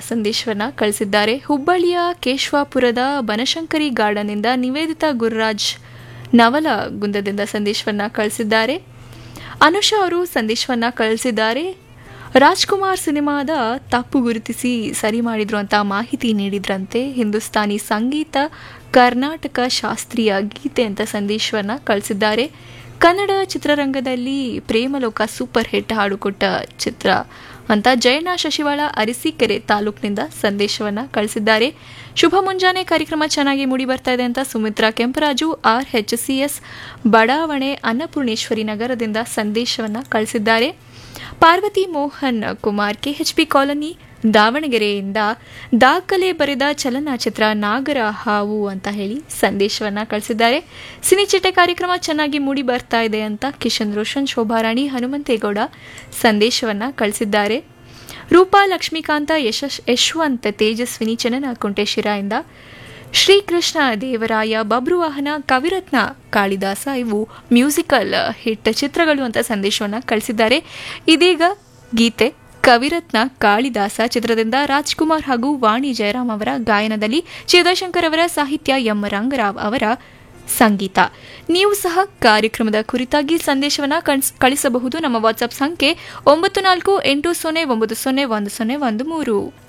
ಸಂದೇಶವನ್ನ ಕಳಿಸಿದ್ದಾರೆ ಹುಬ್ಬಳ್ಳಿಯ ಕೇಶವಾಪುರದ ಬನಶಂಕರಿ ಗಾರ್ಡನ್ನಿಂದ ನಿವೇದಿತಾ ಗುರುರಾಜ್ ನವಲಗುಂದದಿಂದ ಸಂದೇಶವನ್ನ ಕಳಿಸಿದ್ದಾರೆ ಅನುಷಾ ಅವರು ಸಂದೇಶವನ್ನ ಕಳಿಸಿದ್ದಾರೆ ರಾಜ್ಕುಮಾರ್ ಸಿನಿಮಾದ ತಪ್ಪು ಗುರುತಿಸಿ ಸರಿ ಮಾಡಿದ್ರು ಅಂತ ಮಾಹಿತಿ ನೀಡಿದ್ರಂತೆ ಹಿಂದೂಸ್ತಾನಿ ಸಂಗೀತ ಕರ್ನಾಟಕ ಶಾಸ್ತ್ರೀಯ ಗೀತೆ ಅಂತ ಸಂದೇಶವನ್ನ ಕಳಿಸಿದ್ದಾರೆ ಕನ್ನಡ ಚಿತ್ರರಂಗದಲ್ಲಿ ಪ್ರೇಮಲೋಕ ಸೂಪರ್ ಹಿಟ್ ಹಾಡು ಕೊಟ್ಟ ಚಿತ್ರ ಅಂತ ಜಯಣ್ಣ ಶಶಿವಾಳ ಅರಸೀಕೆರೆ ತಾಲೂಕಿನಿಂದ ಸಂದೇಶವನ್ನ ಕಳಿಸಿದ್ದಾರೆ ಶುಭ ಮುಂಜಾನೆ ಕಾರ್ಯಕ್ರಮ ಚೆನ್ನಾಗಿ ಮೂಡಿ ಬರ್ತಾ ಇದೆ ಅಂತ Sumitra Kemparaju R H C S ಬಡಾವಣೆ ಅನ್ನಪೂರ್ಣೇಶ್ವರಿ ನಗರದಿಂದ ಸಂದೇಶವನ್ನ ಕಳಿಸಿದ್ದಾರೆ ಪಾರ್ವತಿ ಮೋಹನ್ ಕುಮಾರ್ ಕೆಎಚ್ಪಿ ಕಾಲೋನಿ ದಾವಣಗೆರೆಯಿಂದ ದಾಖಲೆ ಬರೆದ ಚಲನಚಿತ್ರ ನಾಗರ ಹಾವು ಅಂತ ಹೇಳಿ ಸಂದೇಶವನ್ನ ಕಳಿಸಿದ್ದಾರೆ ಸಿನಿಚಿಟ್ಟೆ ಕಾರ್ಯಕ್ರಮ ಚೆನ್ನಾಗಿ ಮೂಡಿ ಬರ್ತಾ ಇದೆ ಅಂತ ಕಿಶನ್ ರೋಷನ್ ಶೋಭಾರಾಣಿ ಹನುಮಂತೇಗೌಡ ಸಂದೇಶವನ್ನ ಕಳಿಸಿದ್ದಾರೆ ರೂಪಾ ಲಕ್ಷ್ಮೀಕಾಂತ ಯಶಸ್ ಯಶವಂತ್ ತೇಜಸ್ವಿನಿ ಚನ್ನನಕುಂಟೆ ಶಿರಾಯಿಂದ ಶ್ರೀಕೃಷ್ಣ ದೇವರಾಯ ಬಬ್ರುವಾಹನ ಕವಿರತ್ನ ಕಾಳಿದಾಸ ಇವು ಮ್ಯೂಸಿಕಲ್ ಹಿಟ್ ಚಿತ್ರಗಳು ಅಂತ ಸಂದೇಶವನ್ನ ಕಳಿಸಿದ್ದಾರೆ ಇದೀಗ ಗೀತೆ ಕವಿರತ್ನ ಕಾಳಿದಾಸ ಚಿತ್ರದಿಂದ ರಾಜ್ಕುಮಾರ್ ಹಾಗೂ ವಾಣಿ ಜಯರಾಮ್ ಅವರ ಗಾಯನದಲ್ಲಿ ಚಿದಶಂಕರ್ ಅವರ ಸಾಹಿತ್ಯ ಎಂ ರಂಗರಾವ್ ಅವರ ಸಂಗೀತ ನೀವು ಸಹ ಕಾರ್ಯಕ್ರಮದ ಕುರಿತಾಗಿ ಸಂದೇಶವನ್ನ ಕಳಿಸಬಹುದು ನಮ್ಮ ವಾಟ್ಸ್ಆಪ್ ಸಂಖ್ಯೆ ಒಂಬತ್ತು ನಾಲ್ಕು ಎಂಟು ಸೊನ್ನೆ ಒಂಬತ್ತು ಸೊನ್ನೆ ಒಂದು ಸೊನ್ನೆ ಒಂದು ಮೂರು